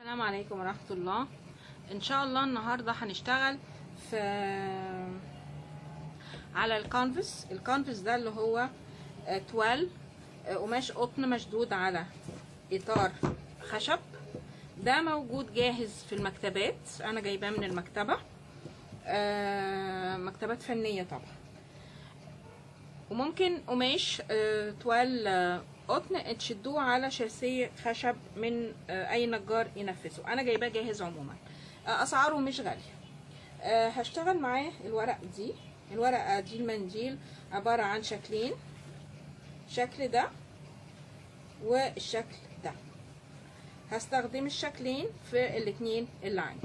السلام عليكم ورحمة الله ان شاء الله النهاردة هنشتغل في على الكانفاس الكانفاس ده اللي هو آه، توال آه، قماش قطن مشدود على اطار خشب ده موجود جاهز في المكتبات انا جايباه من المكتبة آه، مكتبات فنية طبعا وممكن قماش آه، توال آه، قطن تشدوه على شاسيه خشب من آه، اي نجار ينفذه انا جايباه جاهز عموما آه، اسعاره مش غاليه آه، هشتغل معاه الورق دي الورقه دي المنديل عباره عن شكلين الشكل ده والشكل ده هستخدم الشكلين في الاتنين اللي عندي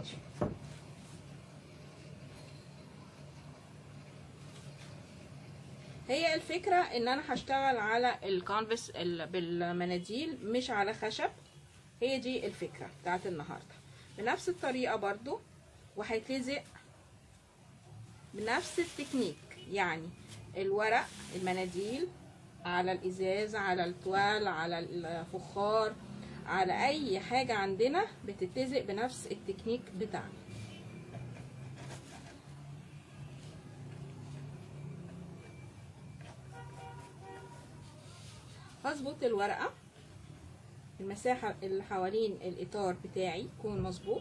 هي الفكرة ان انا هشتغل على الكانفاس ال- بالمناديل مش على خشب هي دي الفكرة بتاعت النهاردة بنفس الطريقة برضو وهيتلزق بنفس التكنيك يعني الورق المناديل على الازاز على التوال على الفخار على اي حاجة عندنا بتتلزق بنفس التكنيك بتاعنا هظبط الورقة المساحة اللي حوالين الإطار بتاعي يكون مظبوط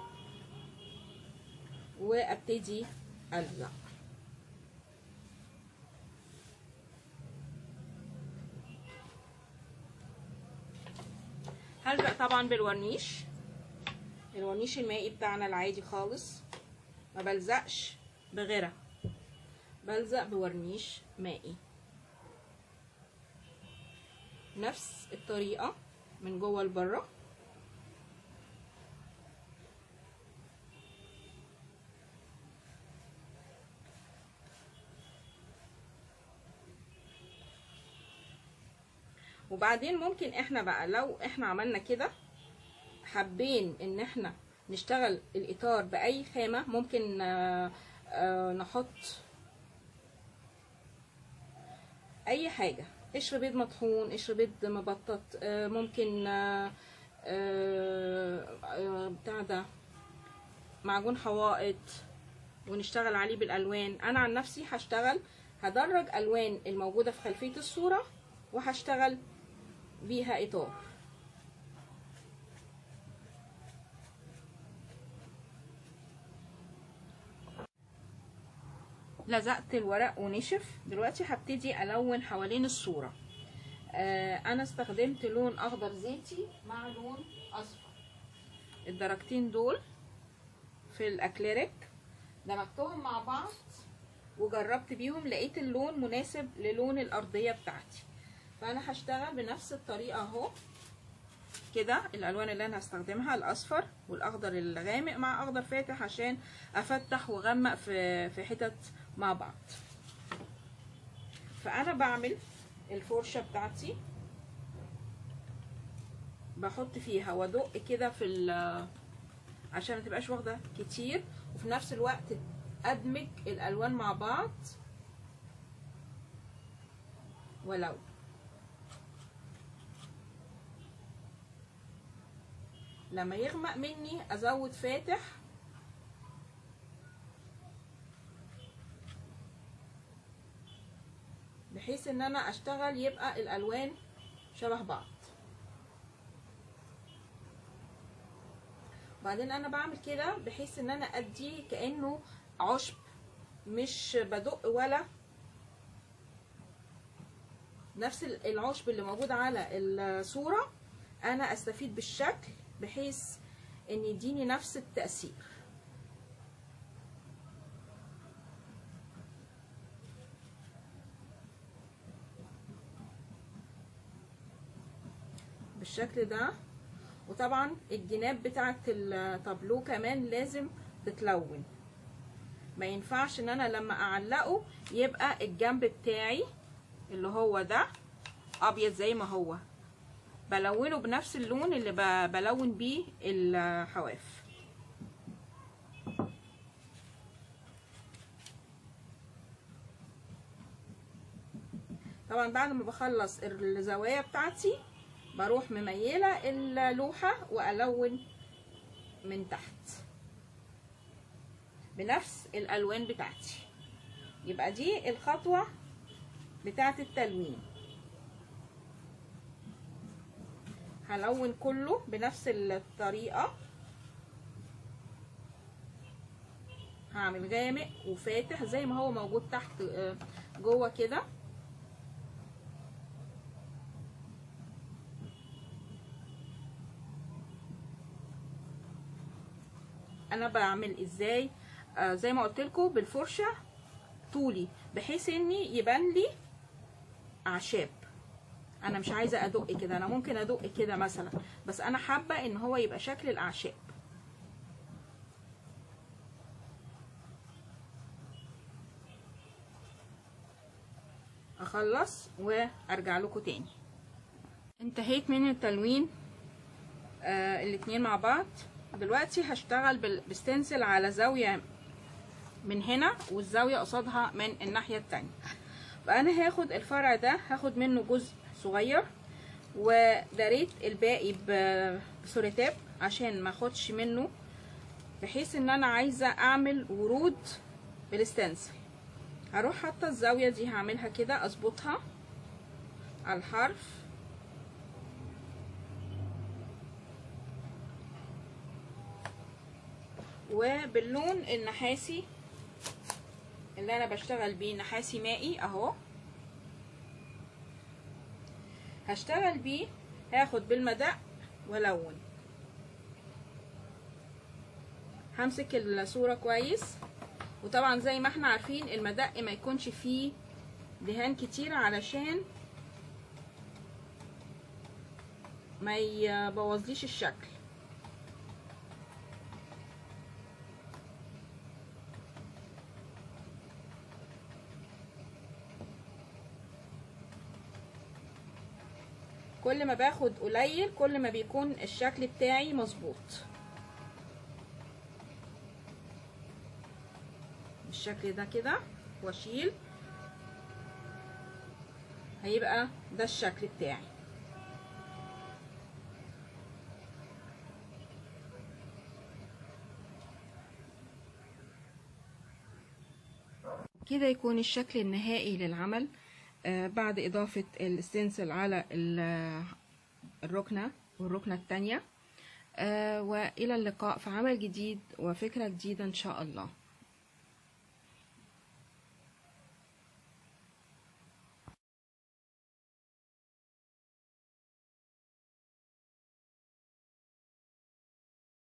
وابتدي ألزق هلزق طبعا بالورنيش الورنيش المائي بتاعنا العادي خالص ما بلزقش بغيرها بلزق بورنيش مائي نفس الطريقة من جوه لبره وبعدين ممكن احنا بقى لو احنا عملنا كده حابين ان احنا نشتغل الاطار باي خامة ممكن آه، آه، نحط اي حاجة قشر بيض مطحون قشر بيض مبطط آه، ممكن آه، آه، آه، بتاع ده معجون حوائط ونشتغل عليه بالالوان انا عن نفسي هشتغل هدرج الوان الموجوده في خلفيه الصوره وهشتغل بيها اطار لزقت الورق ونشف دلوقتي هبتدي الون حوالين الصوره آه انا استخدمت لون اخضر زيتي مع لون اصفر الدرجتين دول في الاكليريك دمجتهم مع بعض وجربت بيهم لقيت اللون مناسب للون الارضيه بتاعتي فانا هشتغل بنفس الطريقه اهو كده الالوان اللي انا هستخدمها الاصفر والاخضر الغامق مع اخضر فاتح عشان افتح واغمق في في حتت مع بعض فانا بعمل الفرشه بتاعتي بحط فيها وادق كده في ال- عشان ما تبقاش واخده كتير وفي نفس الوقت ادمج الالوان مع بعض ولو لما يغمق مني ازود فاتح بحيث ان انا اشتغل يبقى الالوان شبه بعض بعدين انا بعمل كده بحيث ان انا ادي كانه عشب مش بدق ولا نفس العشب اللي موجود على الصورة انا استفيد بالشكل بحيث ان يديني نفس التأثير بالشكل ده وطبعا الجناب بتاعت التابلو كمان لازم تتلون ما ينفعش ان انا لما اعلقه يبقى الجنب بتاعي اللي هو ده ابيض زي ما هو بلونه بنفس اللون اللي ب- بلون بيه الحواف طبعا بعد ما بخلص الزوايا بتاعتي بروح مميلة اللوحة والون من تحت بنفس الالوان بتاعتي يبقى دي الخطوة بتاعة التلوين هلون كله بنفس الطريقة هعمل غامق وفاتح زي ما هو موجود تحت آه، جوه كده انا بعمل ازاي آه زي ما قلت لكم بالفرشه طولي بحيث اني يبان لي اعشاب انا مش عايزه ادق كده انا ممكن ادق كده مثلا بس انا حابه ان هو يبقى شكل الاعشاب اخلص وارجع لكم تاني انتهيت من التلوين آه الاتنين مع بعض دلوقتي هشتغل بال- بستنسل على زاوية من هنا والزاوية قصادها من الناحية التانية فأنا هاخد الفرع ده هاخد منه جزء صغير وداريت الباقي ب- بسوريتاب عشان ما اخدش منه بحيث ان انا عايزة اعمل ورود بالستنسل هروح حاطة الزاوية دي هعملها كده اظبطها على الحرف وباللون النحاسي اللي انا بشتغل بيه نحاسي مائي اهو هشتغل بيه هاخد بالمدق والون همسك الصورة كويس وطبعا زي ما احنا عارفين المدق ما يكونش فيه دهان كتير علشان ما يبوظليش الشكل كل ما باخد قليل كل ما بيكون الشكل بتاعي مظبوط بالشكل ده كده واشيل هيبقى ده الشكل بتاعي كده يكون الشكل النهائي للعمل آه بعد إضافة الستنسل على ال- الركنة والركنة التانية آه وإلى اللقاء في عمل جديد وفكرة جديدة إن شاء الله